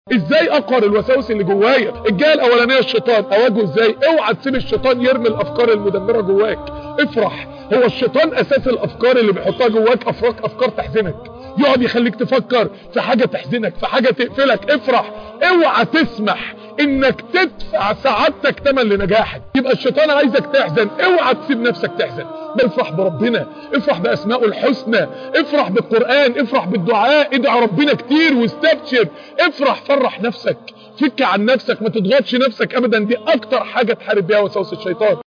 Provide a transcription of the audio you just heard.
ازاي اقهر الوساوس اللي جوايا الجهه الاولانيه الشيطان اواجهه ازاي اوعى تسيب الشيطان يرمي الافكار المدمره جواك افرح هو الشيطان اساس الافكار اللي بيحطها جواك افكار افكار تحزنك يقعد يخليك تفكر في حاجه تحزنك في حاجه تقفلك افرح اوعى تسمح انك تدفع سعادتك تمن لنجاحك يبقى الشيطان عايزك تحزن اوعى تسيب نفسك تحزن بل افرح بربنا افرح باسمائه الحسنى افرح بالقران افرح بالدعاء ادعي ربنا كتير واستبشر افرح فرح نفسك فك عن نفسك ما تضغطش نفسك ابدا دي اكتر حاجه تحارب بيها وسوس الشيطان